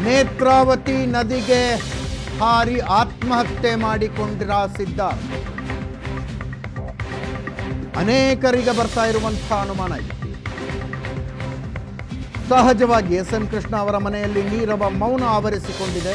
ನೇತ್ರಾವತಿ ನದಿಗೆ ಹಾರಿ ಆತ್ಮಹತ್ಯೆ ಮಾಡಿಕೊಂಡಿರ ಸಿದ್ಧಾರ್ಥ ಅನೇಕರಿಗೆ ಬರ್ತಾ ಇರುವಂತಹ ಅನುಮಾನ ಇದೆ ಸಹಜವಾಗಿ ಎಸ್ ಎನ್ ಕೃಷ್ಣ ಅವರ ಮನೆಯಲ್ಲಿ ನೀರವ ಮೌನ ಆವರಿಸಿಕೊಂಡಿದೆ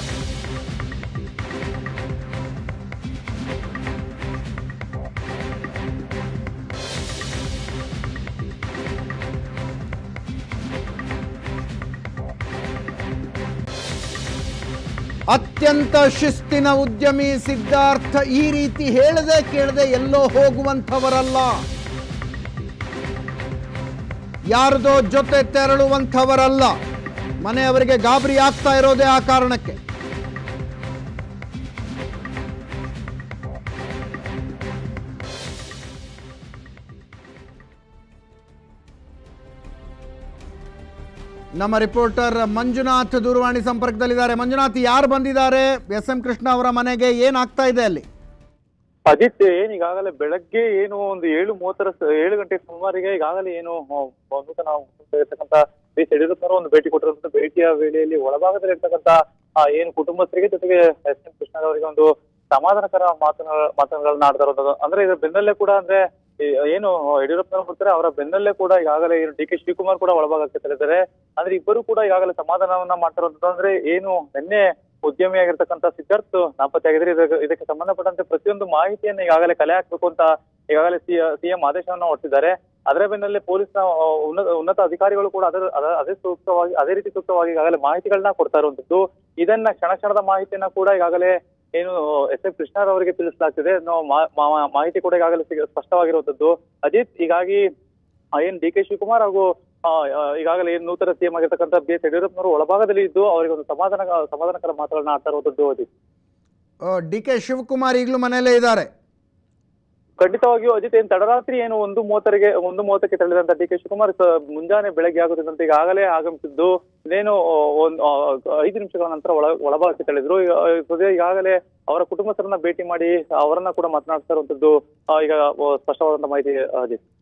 ಅತ್ಯಂತ ಶಿಸ್ತಿನ ಉದ್ಯಮಿ ಸಿದ್ಧಾರ್ಥ ಈ ರೀತಿ ಹೇಳದೆ ಕೇಳದೆ ಎಲ್ಲೋ ಹೋಗುವಂಥವರಲ್ಲ ಯಾರದೋ ಜೊತೆ ತೆರಳುವಂಥವರಲ್ಲ ಮನೆಯವರಿಗೆ ಗಾಬರಿ ಆಗ್ತಾ ಇರೋದೇ ಆ ಕಾರಣಕ್ಕೆ ನಮ್ಮ ರಿಪೋರ್ಟರ್ ಮಂಜುನಾಥ್ ದೂರವಾಣಿ ಸಂಪರ್ಕದಲ್ಲಿದ್ದಾರೆ ಮಂಜುನಾಥ್ ಯಾರು ಬಂದಿದ್ದಾರೆ ಎಸ್ ಎಂ ಕೃಷ್ಣ ಅವರ ಮನೆಗೆ ಏನಾಗ್ತಾ ಇದೆ ಅಲ್ಲಿ ಅಜಿತ್ ಏನ್ ಈಗಾಗಲೇ ಬೆಳಗ್ಗೆ ಏನು ಒಂದು ಏಳು ಮೂವತ್ತರ ಸ- ಏಳು ಗಂಟೆ ಸುಮಾರಿಗೆ ಈಗಾಗಲೇ ಏನು ಆ, ನೂತನ ಇರ್ತಕ್ಕಂಥ ಬಿ ಎಸ್ ಯಡಿಯೂರಪ್ಪನವರು ಒಂದು ಭೇಟಿ ಕೊಟ್ಟಿರುವಂತ ಭೇಟಿಯ ವೇಳೆಯಲ್ಲಿ ಒಳಭಾಗದಲ್ಲಿ ಇರ್ತಕ್ಕಂಥ ಆ, ಏನು ಕುಟುಂಬಸ್ಥರಿಗೆ ಜೊತೆಗೆ ಎಸ್ ಎಂ ಕೃಷ್ಣ ಅವರಿಗೆ ಒಂದು ಸಮಾಧಾನಕರ ಮಾತುಗಳ ಮಾತುಗಳನ್ನ ಆಡ್ತಾ ಇರೋದು ಅಂದ್ರೆ ಇದ್ರ ಬೆನ್ನಲ್ಲೇ ಕೂಡ ಅಂದ್ರೆ ಈ ಏನು ಯಡಿಯೂರಪ್ಪನವರು ಬರ್ತಾರೆ ಅವರ ಬೆನ್ನಲ್ಲೇ ಕೂಡ ಈಗಾಗಲೇ ಡಿ ಕೆ ಶಿವಕುಮಾರ್ ಕೂಡ ಒಳಭಾಗಕ್ಕೆ ತೆರಳಿದ್ದಾರೆ ಅಂದ್ರೆ ಇಬ್ಬರು ಕೂಡ ಈಗಾಗಲೇ ಸಮಾಧಾನವನ್ನ ಮಾಡ್ತಿರೋದು ಅಂದ್ರೆ ಏನು ನಿನ್ನೆ ಉದ್ಯಮಿಯಾಗಿರ್ತಕ್ಕಂಥ ಸಿದ್ಧಾರ್ಥ್ ನಾಪತ್ತೆಯಾಗಿದ್ರೆ ಇದಕ್ಕೆ ಇದಕ್ಕೆ ಸಂಬಂಧಪಟ್ಟಂತೆ ಪ್ರತಿಯೊಂದು ಮಾಹಿತಿಯನ್ನು ಈಗಾಗಲೇ ಕಲೆ ಹಾಕ್ಬೇಕು ಅಂತ ಈಗಾಗಲೇ ಸಿಎಂ ಆದೇಶವನ್ನ ಹೊರಟಿದ್ದಾರೆ ಅದರ ಬೆನ್ನಲ್ಲೇ ಪೊಲೀಸ್ನ ಆ, ಉನ್ನತ ಉನ್ನತ ಅಧಿಕಾರಿಗಳು ಕೂಡ ಅದರ ಅದ- ಅದೇ ಸೂಕ್ತವಾಗಿ ಅದೇ ರೀತಿ ಸೂಕ್ತವಾಗಿ ಈಗಾಗಲೇ ಮಾಹಿತಿಗಳನ್ನ ಕೊಡ್ತಾ ಇರುವಂತದ್ದು ಇದನ್ನ ಕ್ಷಣ ಕ್ಷಣದ ಮಾಹಿತಿಯನ್ನ ಕೂಡ ಈಗಾಗಲೇ ಏನು ಎಸ್ ಎಂ ಕೃಷ್ಣರವರಿಗೆ ತಿಳಿಸಲಾಗ್ತಿದೆ ನಾವು ಮಾ- ಮಾ- ಮಾಹಿತಿ ಕೂಡ ಈಗಾಗಲೇ ಸಿಗ- ಸ್ಪಷ್ಟವಾಗಿರುವಂತದ್ದು ಅಜಿತ್ ಹೀಗಾಗಿ ಆ, ಏನ್ ಡಿ ಕೆ ಶಿವಕುಮಾರ್ ಹಾಗೂ ಆ, ಆ, ಈಗಾಗಲೇ ಏನ್ ನೂತನ ಸಿಎಂ ಆಗಿರ್ತಕ್ಕಂಥ ಬಿ ಎಸ್ ಯಡಿಯೂರಪ್ಪನವರು ಒಳಭಾಗದಲ್ಲಿ ಇದ್ದು ಅವರಿಗೆ ಒಂದು ಸಮಾಧಾನ ಸಮಾಧಾನಕರ ಮಾತುಗಳನ್ನ ಆಡ್ತಾ ಇರುವಂತದ್ದು ಅಜಿತ್ ಡಿ ಕೆ ಶಿವಕುಮಾರ್ ಈಗಲೂ ಮನೆಯಲ್ಲೇ ಇದ್ದಾರೆ ಖಂಡಿತವಾಗಿಯೂ ಅಜಿತ್ ಏನ್ ತಡರಾತ್ರಿ ಏನು ಒಂದು ಮೂವತ್ತರಿಗೆ ಒಂದು ಮೂವತ್ತಕ್ಕೆ ತೆರಳಿದಂತ ಡಿ ಕೆ ಶಿವಕುಮಾರ್ ಸ- ಮುಂಜಾನೆ ಬೆಳಗ್ಗೆ ಆಗುತ್ತಿದ್ದಂತೆ ಈಗಾಗಲೇ ಆಗಮಿಸಿದ್ದು ಇದೇನು ಒಂದು ಐದು ನಿಮಿಷಗಳ ನಂತರ ಒಳ ಒಳಭಾಗಕ್ಕೆ ತೆರಳಿದ್ರು ಈಗ, ಆ, ಸದ್ಯ ಈಗಾಗಲೇ ಅವರ ಕುಟುಂಬಸ್ಥರನ್ನ ಭೇಟಿ ಮಾಡಿ ಅವರನ್ನ ಕೂಡ ಮಾತನಾಡ್ತಾ ಇರುವಂತದ್ದು ಆ, ಈಗ ಆ, ಸ್ಪಷ್ಟವಾದಂತ ಮಾಹಿತಿ ಅಜಿತ್